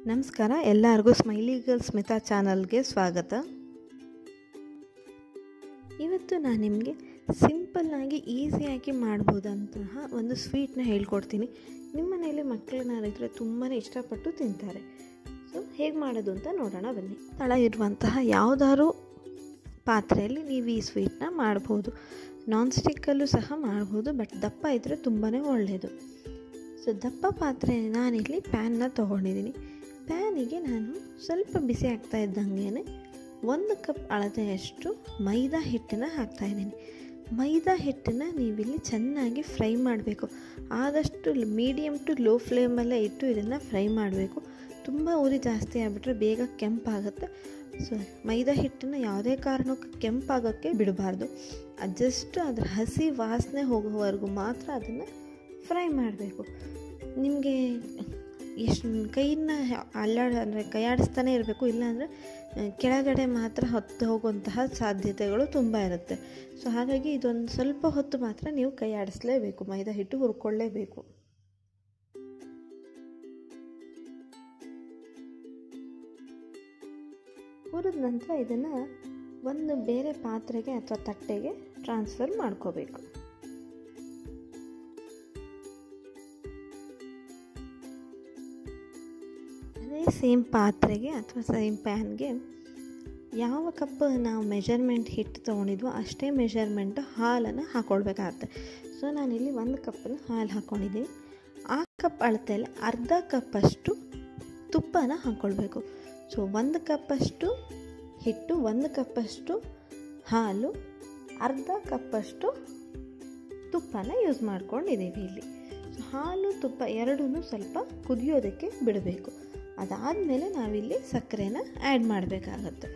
ನಮಸ್ಕಾರ ಎಲ್ಲರಿಗೂ smiley girl Smita ಚಾನಲ್ಗೆ ಸ್ವಾಗತ ಇವತ್ತು ನಾನು ನಿಮಗೆ ಸಿಂಪಲ್ಲಾಗಿ ಈಸಿಯಾಗಿ ಮಾಡ್ಬೋದಂತಹ ಒಂದು ಸ್ವೀಟ್ನ ಹೇಳ್ಕೊಡ್ತೀನಿ ನಿಮ್ಮ ಮನೇಲಿ ಮಕ್ಕಳನ್ನಾರಿದ್ರೆ ತುಂಬಾ ಇಷ್ಟಪಟ್ಟು ತಿಂತಾರೆ ಸೊ ಹೇಗೆ ಮಾಡೋದು ಅಂತ ನೋಡೋಣ ಬನ್ನಿ ತಳ ಇರುವಂತಹ ಯಾವುದಾದ್ರೂ ಪಾತ್ರೆಯಲ್ಲಿ ನೀವು ಈ ಸ್ವೀಟ್ನ ಮಾಡ್ಬೋದು ನಾನ್ ಸ್ಟಿಕ್ಕಲ್ಲೂ ಸಹ ಮಾಡ್ಬೋದು ಬಟ್ ದಪ್ಪ ಇದ್ದರೆ ತುಂಬಾ ಒಳ್ಳೆಯದು ಸೊ ದಪ್ಪ ಪಾತ್ರೆ ನಾನಿಲ್ಲಿ ಪ್ಯಾನ್ನ ತೊಗೊಂಡಿದ್ದೀನಿ ಪ್ಯಾನಿಗೆ ನಾನು ಸ್ವಲ್ಪ ಬಿಸಿ ಆಗ್ತಾ ಇದ್ದಂಗೆ ಒಂದು ಕಪ್ ಅಳತೆಯಷ್ಟು ಮೈದಾ ಹಿಟ್ಟನ್ನು ಹಾಕ್ತಾಯಿದ್ದೀನಿ ಮೈದಾ ಹಿಟ್ಟನ್ನು ನೀವಿಲ್ಲಿ ಚೆನ್ನಾಗಿ ಫ್ರೈ ಮಾಡಬೇಕು ಆದಷ್ಟು ಮೀಡಿಯಮ್ ಟು ಲೋ ಫ್ಲೇಮಲ್ಲೇ ಇಟ್ಟು ಇದನ್ನು ಫ್ರೈ ಮಾಡಬೇಕು ತುಂಬ ಉರಿ ಜಾಸ್ತಿ ಆಗಿಬಿಟ್ರೆ ಬೇಗ ಕೆಂಪಾಗುತ್ತೆ ಸೊ ಮೈದಾ ಹಿಟ್ಟನ್ನು ಯಾವುದೇ ಕಾರಣಕ್ಕೂ ಕೆಂಪಾಗೋಕ್ಕೆ ಬಿಡಬಾರ್ದು ಜಸ್ಟ್ ಅದರ ಹಸಿ ವಾಸನೆ ಹೋಗೋವರೆಗೂ ಮಾತ್ರ ಅದನ್ನು ಫ್ರೈ ಮಾಡಬೇಕು ನಿಮಗೆ ಎಷ್ಟು ಕೈನ ಅಲ್ಲಾಡ ಅಂದರೆ ಕೈಯಾಡಿಸ್ತಾನೆ ಇರಬೇಕು ಇಲ್ಲಾಂದರೆ ಕೆಳಗಡೆ ಮಾತ್ರ ಹೊತ್ತು ಹೋಗುವಂತಹ ಸಾಧ್ಯತೆಗಳು ತುಂಬ ಇರುತ್ತೆ ಸೊ ಹಾಗಾಗಿ ಇದೊಂದು ಸ್ವಲ್ಪ ಹೊತ್ತು ಮಾತ್ರ ನೀವು ಕೈ ಆಡಿಸ್ಲೇಬೇಕು ಮೈದಾ ಹಿಟ್ಟು ಹುರ್ಕೊಳ್ಳೇಬೇಕು ಹುರಿದ ನಂತರ ಇದನ್ನು ಒಂದು ಬೇರೆ ಪಾತ್ರೆಗೆ ಅಥವಾ ತಟ್ಟೆಗೆ ಟ್ರಾನ್ಸ್ಫರ್ ಮಾಡ್ಕೋಬೇಕು ಅದೇ ಸೇಮ್ ಪಾತ್ರೆಗೆ ಅಥವಾ ಸೇಮ್ ಪ್ಯಾನ್ಗೆ ಯಾವ ಕಪ್ ನಾವು ಮೆಜರ್ಮೆಂಟ್ ಹಿಟ್ಟು ತೊಗೊಂಡಿದ್ವೋ ಅಷ್ಟೇ ಮೆಜರ್ಮೆಂಟ್ ಹಾಲನ್ನು ಹಾಕ್ಕೊಳ್ಬೇಕಾಗತ್ತೆ ಸೊ ನಾನಿಲ್ಲಿ ಒಂದು ಕಪ್ಪನ್ನು ಹಾಲು ಹಾಕ್ಕೊಂಡಿದ್ದೀನಿ ಆ ಕಪ್ ಅಳತೆಯಲ್ಲಿ ಅರ್ಧ ಕಪ್ಪಷ್ಟು ತುಪ್ಪನ ಹಾಕ್ಕೊಳ್ಬೇಕು ಸೊ ಒಂದು ಕಪ್ಪಷ್ಟು ಹಿಟ್ಟು ಒಂದು ಕಪ್ಪಷ್ಟು ಹಾಲು ಅರ್ಧ ಕಪ್ಪಷ್ಟು ತುಪ್ಪನ ಯೂಸ್ ಮಾಡ್ಕೊಂಡಿದ್ದೀವಿ ಇಲ್ಲಿ ಸೊ ಹಾಲು ತುಪ್ಪ ಎರಡೂ ಸ್ವಲ್ಪ ಕುದಿಯೋದಕ್ಕೆ ಬಿಡಬೇಕು ಅದಾದಮೇಲೆ ನಾವಿಲ್ಲಿ ಸಕ್ಕರೆನ ಆ್ಯಡ್ ಮಾಡಬೇಕಾಗತ್ತೆ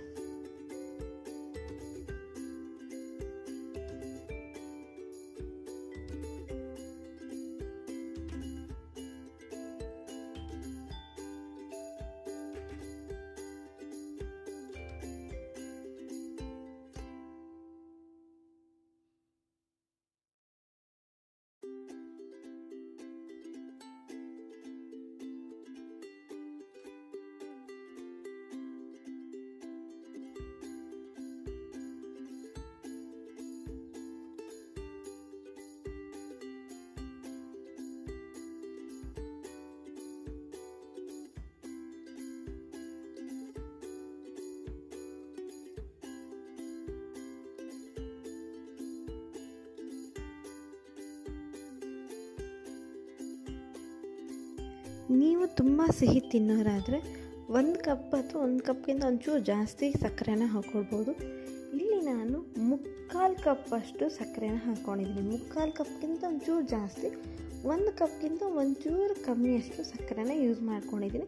ನೀವು ತುಂಬ ಸಿಹಿ ತಿನ್ನೋರಾದರೆ ಒಂದು ಕಪ್ ಅಥವಾ ಒಂದು ಕಪ್ಗಿಂತ ಒಂಚೂರು ಜಾಸ್ತಿ ಸಕ್ಕರೆನ ಹಾಕ್ಕೊಳ್ಬೋದು ಇಲ್ಲಿ ನಾನು ಮುಕ್ಕಾಲು ಕಪ್ಪಷ್ಟು ಸಕ್ಕರೆನ ಹಾಕ್ಕೊಂಡಿದ್ದೀನಿ ಮುಕ್ಕಾಲು ಕಪ್ಗಿಂತ ಒಂಚೂರು ಜಾಸ್ತಿ ಒಂದು ಕಪ್ಗಿಂತ ಒಂಚೂರು ಕಮ್ಮಿಯಷ್ಟು ಸಕ್ಕರೆನ ಯೂಸ್ ಮಾಡ್ಕೊಂಡಿದ್ದೀನಿ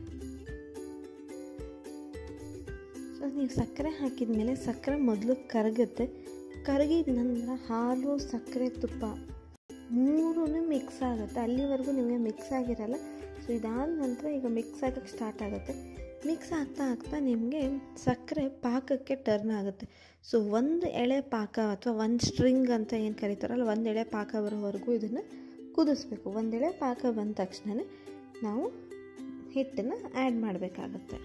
ಸೊ ನೀವು ಸಕ್ಕರೆ ಹಾಕಿದ ಮೇಲೆ ಸಕ್ಕರೆ ಮೊದಲು ಕರಗುತ್ತೆ ಕರಗಿದ ನಂತರ ಹಾಲು ಸಕ್ಕರೆ ತುಪ್ಪ ಮೂರೂ ಮಿಕ್ಸ್ ಆಗುತ್ತೆ ಅಲ್ಲಿವರೆಗೂ ನಿಮಗೆ ಮಿಕ್ಸ್ ಆಗಿರಲ್ಲ ಸೊ ಇದಾದ ನಂತರ ಈಗ ಮಿಕ್ಸ್ ಆಗೋಕ್ಕೆ ಸ್ಟಾರ್ಟ್ ಆಗುತ್ತೆ ಮಿಕ್ಸ್ ಆಗ್ತಾ ಆಗ್ತಾ ನಿಮಗೆ ಸಕ್ಕರೆ ಪಾಕಕ್ಕೆ ಟರ್ನ್ ಆಗುತ್ತೆ ಸೊ ಒಂದು ಎಳೆ ಪಾಕ ಅಥವಾ ಒಂದು ಸ್ಟ್ರಿಂಗ್ ಅಂತ ಏನು ಕರೀತಾರಲ್ಲ ಒಂದು ಎಳೆ ಪಾಕ ಬರೋವರೆಗೂ ಇದನ್ನು ಕುದಿಸ್ಬೇಕು ಒಂದು ಎಳೆ ಪಾಕ ಬಂದ ತಕ್ಷಣ ನಾವು ಹಿಟ್ಟನ್ನು ಆ್ಯಡ್ ಮಾಡಬೇಕಾಗತ್ತೆ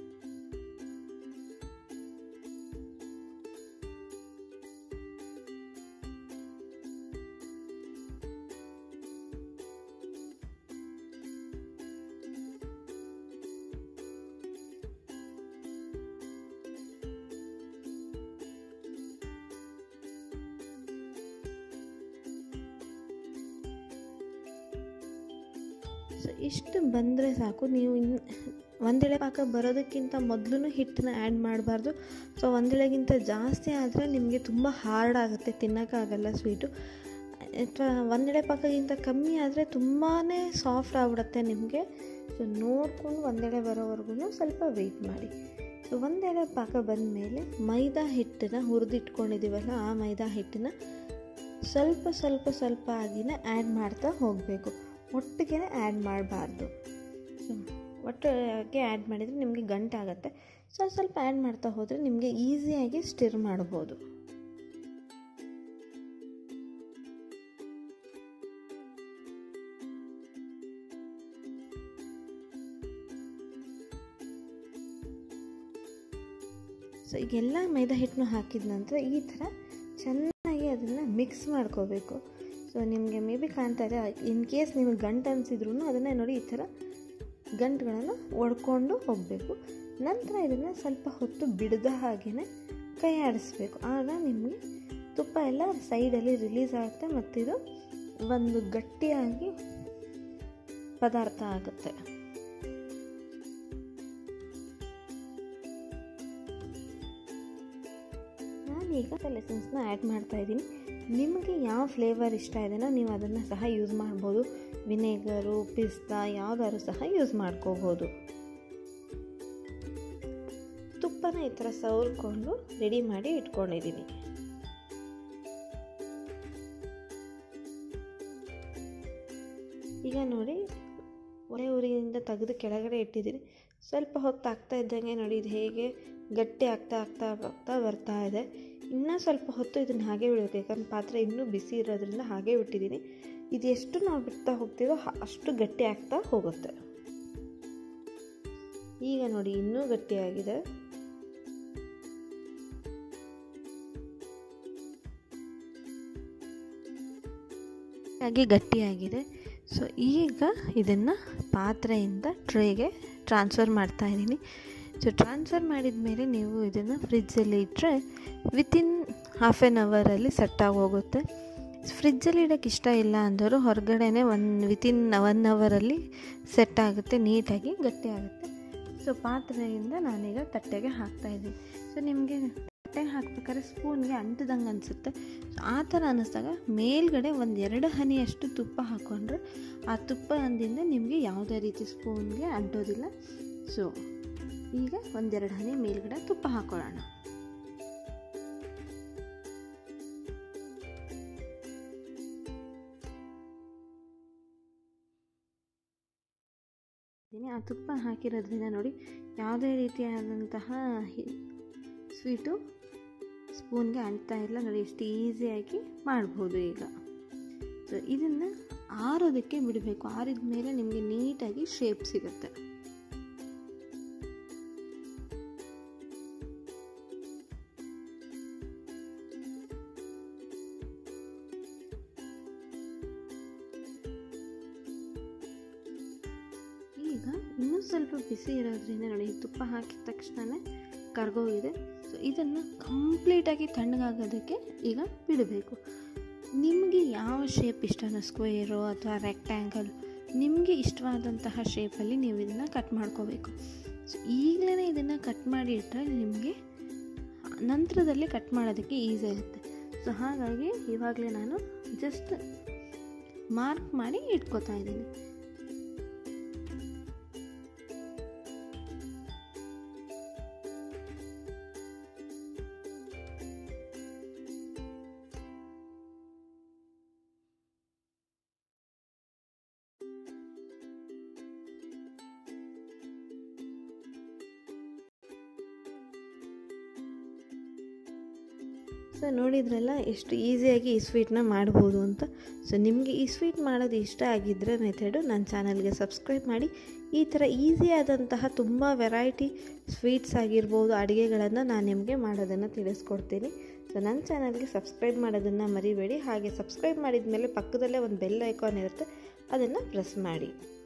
ಸೊ ಇಷ್ಟು ಬಂದರೆ ಸಾಕು ನೀವು ಇನ್ನು ಒಂದೆಳೆ ಪಾಕ ಬರೋದಕ್ಕಿಂತ ಮೊದಲು ಹಿಟ್ಟನ್ನ ಆ್ಯಡ್ ಮಾಡಬಾರ್ದು ಸೊ ಒಂದೆಳೆಗಿಂತ ಜಾಸ್ತಿ ಆದರೆ ನಿಮಗೆ ತುಂಬ ಹಾರ್ಡ್ ಆಗುತ್ತೆ ತಿನ್ನೋಕ್ಕಾಗಲ್ಲ ಸ್ವೀಟು ಅಥವಾ ಒಂದೆಳೆ ಪಾಕಗಿಂತ ಕಮ್ಮಿ ಆದರೆ ತುಂಬಾ ಸಾಫ್ಟ್ ಆಗ್ಬಿಡುತ್ತೆ ನಿಮಗೆ ಸೊ ನೋಡಿಕೊಂಡು ಒಂದೆಳೆ ಬರೋವರೆಗೂ ಸ್ವಲ್ಪ ವೆಯ್ಟ್ ಮಾಡಿ ಸೊ ಒಂದೆಳೆ ಪಾಕ ಬಂದ ಮೇಲೆ ಮೈದಾ ಹಿಟ್ಟನ್ನು ಹುರಿದಿಟ್ಕೊಂಡಿದ್ದೀವಲ್ಲ ಆ ಮೈದಾ ಹಿಟ್ಟನ್ನು ಸ್ವಲ್ಪ ಸ್ವಲ್ಪ ಸ್ವಲ್ಪ ಆಗಿನ ಆ್ಯಡ್ ಮಾಡ್ತಾ ಹೋಗಬೇಕು ಒಟ್ಟಿಗೆ ಆ್ಯಡ್ ಮಾಡಬಾರ್ದು ಸೊ ಒಟ್ಟಿಗೆ ಆ್ಯಡ್ ಮಾಡಿದರೆ ನಿಮಗೆ ಗಂಟಾಗುತ್ತೆ ಸೊ ಸ್ವಲ್ಪ ಆ್ಯಡ್ ಮಾಡ್ತಾ ಹೋದರೆ ನಿಮಗೆ ಈಸಿಯಾಗಿ ಸ್ಟಿರ್ ಮಾಡ್ಬೋದು ಸೊ ಈಗೆಲ್ಲ ಮೈದಾ ಹಿಟ್ಟನ್ನು ಹಾಕಿದ ನಂತರ ಈ ಥರ ಚೆನ್ನಾಗಿ ಅದನ್ನು ಮಿಕ್ಸ್ ಮಾಡ್ಕೋಬೇಕು ಸೊ ನಿಮಗೆ ಮೇ ಬಿ ಕಾಣ್ತಾ ಇದೆ ಇನ್ ಕೇಸ್ ನಿಮಗೆ ಗಂಟು ಅನಿಸಿದ್ರು ಅದನ್ನೇ ನೋಡಿ ಈ ಥರ ಗಂಟುಗಳನ್ನು ಒಡ್ಕೊಂಡು ಹೋಗಬೇಕು ನಂತರ ಇದನ್ನು ಸ್ವಲ್ಪ ಹೊತ್ತು ಬಿಡದ ಹಾಗೆಯೇ ಕೈ ಆಡಿಸ್ಬೇಕು ಆಗ ನಿಮಗೆ ತುಪ್ಪ ಎಲ್ಲ ಸೈಡಲ್ಲಿ ರಿಲೀಸ್ ಆಗುತ್ತೆ ಮತ್ತು ಇದು ಒಂದು ಗಟ್ಟಿಯಾಗಿ ಪದಾರ್ಥ ಆಗುತ್ತೆ ನಾನೀಗ ಲೆಸನ್ಸ್ನ ಆ್ಯಡ್ ಮಾಡ್ತಾ ಇದ್ದೀನಿ ನಿಮಗೆ ಯಾವ ಫ್ಲೇವರ್ ಇಷ್ಟ ಇದೆನೋ ನೀವು ಅದನ್ನು ಸಹ ಯೂಸ್ ಮಾಡ್ಬೋದು ವಿನೇಗರು ಪಿಸ್ತಾ ಯಾವುದಾದ್ರು ಸಹ ಯೂಸ್ ಮಾಡ್ಕೋಬೋದು ತುಪ್ಪನ ಈ ಥರ ಸವರ್ಕೊಂಡು ರೆಡಿ ಮಾಡಿ ಇಟ್ಕೊಂಡಿದ್ದೀನಿ ಈಗ ನೋಡಿ ಒಲೆ ಉರಿಯಿಂದ ತೆಗೆದು ಕೆಳಗಡೆ ಇಟ್ಟಿದ್ದೀನಿ ಸ್ವಲ್ಪ ಹೊತ್ತು ಆಗ್ತಾ ಇದ್ದಂಗೆ ನೋಡಿ ಇದು ಹೇಗೆ ಗಟ್ಟಿ ಆಗ್ತಾ ಆಗ್ತಾ ಆಗ್ತಾ ಬರ್ತಾ ಇದೆ ಇನ್ನೂ ಸ್ವಲ್ಪ ಹೊತ್ತು ಇದನ್ನು ಹಾಗೆ ಬಿಡಬೇಕು ಯಾಕಂದ್ರೆ ಪಾತ್ರೆ ಇನ್ನೂ ಬಿಸಿ ಇರೋದ್ರಿಂದ ಹಾಗೆ ಬಿಟ್ಟಿದ್ದೀನಿ ಇದು ಎಷ್ಟು ನಾವು ಬಿಡ್ತಾ ಹೋಗ್ತೀವೋ ಅಷ್ಟು ಗಟ್ಟಿ ಆಗ್ತಾ ಹೋಗುತ್ತೆ ಈಗ ನೋಡಿ ಇನ್ನೂ ಗಟ್ಟಿಯಾಗಿದೆ ಹಾಗೆ ಗಟ್ಟಿಯಾಗಿದೆ ಸೊ ಈಗ ಇದನ್ನು ಪಾತ್ರೆಯಿಂದ ಟ್ರೇಗೆ ಟ್ರಾನ್ಸ್ಫರ್ ಮಾಡ್ತಾ ಇದ್ದೀನಿ ಸೊ ಟ್ರಾನ್ಸ್ಫರ್ ಮಾಡಿದ ಮೇಲೆ ನೀವು ಇದನ್ನು ಫ್ರಿಜ್ಜಲ್ಲಿ ಇಟ್ಟರೆ ವಿತಿನ್ ಹಾಫ್ ಆ್ಯನ್ ಅವರಲ್ಲಿ ಸೆಟ್ಟಾಗಿ ಹೋಗುತ್ತೆ ಫ್ರಿಜ್ಜಲ್ಲಿ ಇಡೋಕ್ಕೆ ಇಷ್ಟ ಇಲ್ಲ ಅಂದವರು ಹೊರಗಡೆನೇ ಒನ್ ವಿತಿನ್ ಒನ್ ಅವರಲ್ಲಿ ಸೆಟ್ ಆಗುತ್ತೆ ನೀಟಾಗಿ ಗಟ್ಟಿ ಆಗುತ್ತೆ ಸೊ ಪಾತ್ರೆಯಿಂದ ನಾನೀಗ ತಟ್ಟೆಗೆ ಹಾಕ್ತಾಯಿದ್ದೀನಿ ಸೊ ನಿಮಗೆ ತಟ್ಟೆಗೆ ಹಾಕ್ಬೇಕಾದ್ರೆ ಸ್ಪೂನ್ಗೆ ಅಂಟದಂಗೆ ಅನಿಸುತ್ತೆ ಆ ಥರ ಅನ್ನಿಸ್ದಾಗ ಮೇಲ್ಗಡೆ ಒಂದು ಎರಡು ಹನಿಯಷ್ಟು ತುಪ್ಪ ಹಾಕ್ಕೊಂಡ್ರೆ ಆ ತುಪ್ಪ ಅಂದಿಂದ ನಿಮಗೆ ಯಾವುದೇ ರೀತಿ ಸ್ಪೂನ್ಗೆ ಅಂಟೋದಿಲ್ಲ ಸೊ ಈಗ ಒಂದೆರಡು ಹನಿ ಮೇಲ್ಗಡೆ ತುಪ್ಪ ಹಾಕೊಳ್ಳೋಣ ಆ ತುಪ್ಪ ಹಾಕಿರೋದ್ರಿಂದ ನೋಡಿ ಯಾವುದೇ ರೀತಿಯಾದಂತಹ ಸ್ವೀಟು ಸ್ಪೂನ್ಗೆ ಅಂಟ್ತಾ ಇಲ್ಲ ನೋಡಿ ಎಷ್ಟು ಈಸಿಯಾಗಿ ಮಾಡ್ಬೋದು ಈಗ ಸೊ ಇದನ್ನು ಆರೋದಕ್ಕೆ ಬಿಡಬೇಕು ಆರಿದ ಮೇಲೆ ನಿಮಗೆ ನೀಟಾಗಿ ಶೇಪ್ ಸಿಗುತ್ತೆ ಈಗ ಇನ್ನೂ ಸ್ವಲ್ಪ ಬಿಸಿ ಇರೋದ್ರಿಂದ ನೋಡಿ ತುಪ್ಪ ಹಾಕಿದ ತಕ್ಷಣ ಕರ್ಗೋಗಿದೆ ಸೊ ಇದನ್ನು ಕಂಪ್ಲೀಟಾಗಿ ತಣ್ಣಗಾಗೋದಕ್ಕೆ ಈಗ ಬಿಡಬೇಕು ನಿಮಗೆ ಯಾವ ಶೇಪ್ ಇಷ್ಟನೋ ಸ್ಕ್ವೇರು ಅಥವಾ ರೆಕ್ಟ್ಯಾಂಗಲ್ ನಿಮಗೆ ಇಷ್ಟವಾದಂತಹ ಶೇಪಲ್ಲಿ ನೀವು ಇದನ್ನು ಕಟ್ ಮಾಡ್ಕೋಬೇಕು ಸೊ ಈಗಲೇ ಇದನ್ನು ಕಟ್ ಮಾಡಿ ಇಟ್ಟರೆ ನಿಮಗೆ ನಂತರದಲ್ಲಿ ಕಟ್ ಮಾಡೋದಕ್ಕೆ ಈಸಿ ಆಗುತ್ತೆ ಸೊ ಹಾಗಾಗಿ ಇವಾಗಲೇ ನಾನು ಜಸ್ಟ್ ಮಾರ್ಕ್ ಮಾಡಿ ಇಟ್ಕೋತಾ ಇದ್ದೀನಿ ಸೊ ನೋಡಿದ್ರಲ್ಲ ಎಷ್ಟು ಈಸಿಯಾಗಿ ಈ ಸ್ವೀಟ್ನ ಮಾಡ್ಬೋದು ಅಂತ ಸೊ ನಿಮಗೆ ಈ ಸ್ವೀಟ್ ಮಾಡೋದು ಇಷ್ಟ ಆಗಿದ್ದರೆ ಮೆಥಡು ನನ್ನ ಚಾನಲ್ಗೆ ಸಬ್ಸ್ಕ್ರೈಬ್ ಮಾಡಿ ಈ ಥರ ಈಸಿಯಾದಂತಹ ತುಂಬ ವೆರೈಟಿ ಸ್ವೀಟ್ಸ್ ಆಗಿರ್ಬೋದು ಅಡುಗೆಗಳನ್ನು ನಾನು ನಿಮಗೆ ಮಾಡೋದನ್ನು ತಿಳಿಸ್ಕೊಡ್ತೀನಿ ಸೊ ನನ್ನ ಚಾನಲ್ಗೆ ಸಬ್ಸ್ಕ್ರೈಬ್ ಮಾಡೋದನ್ನು ಮರಿಬೇಡಿ ಹಾಗೆ ಸಬ್ಸ್ಕ್ರೈಬ್ ಮಾಡಿದ ಮೇಲೆ ಪಕ್ಕದಲ್ಲೇ ಒಂದು ಬೆಲ್ ಐಕಾನ್ ಇರುತ್ತೆ ಅದನ್ನು ಪ್ರೆಸ್ ಮಾಡಿ